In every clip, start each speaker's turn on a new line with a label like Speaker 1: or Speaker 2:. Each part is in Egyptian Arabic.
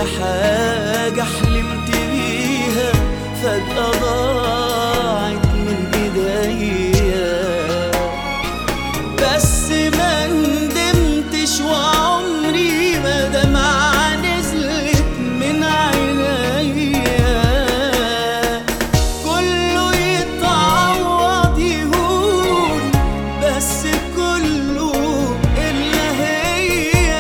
Speaker 1: حاجة حلمت بيها فجأة ضاعت من ايديا بس ما ندمتش وعمري ما دمعة نزلت من عينيا كله يتعوض يهون بس كله إلا هي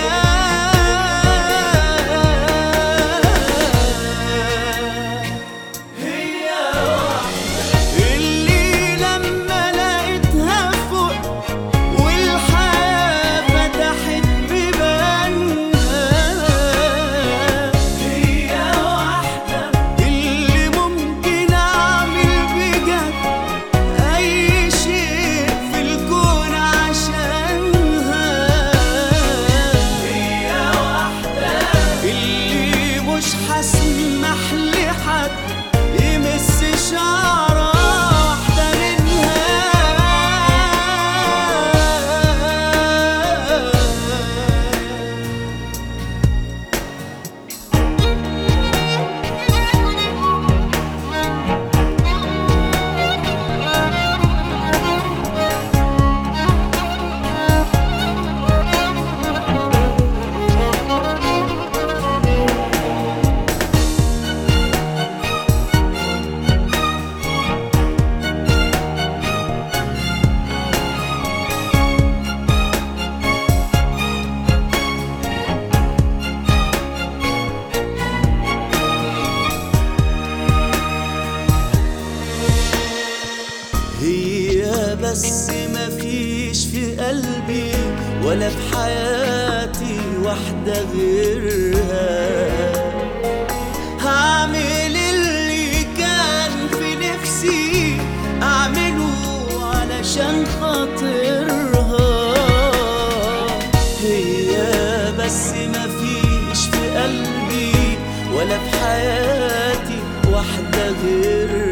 Speaker 1: هي اللي لما لقيتها فوق والحياة فتحت بيبانها هي واحدة اللي ممكن أعمل بجد أي شيء في الكون عشانها هي واحدة اللي مش هسمح لحد يمس شعرة واحدة منها هي بس مفيش في قلبي ولا في حياتي واحدة غيرها هعمل اللي كان في نفسي أعمله علشان خاطرها هي بس مفيش في قلبي ولا في حياتي واحدة غيرها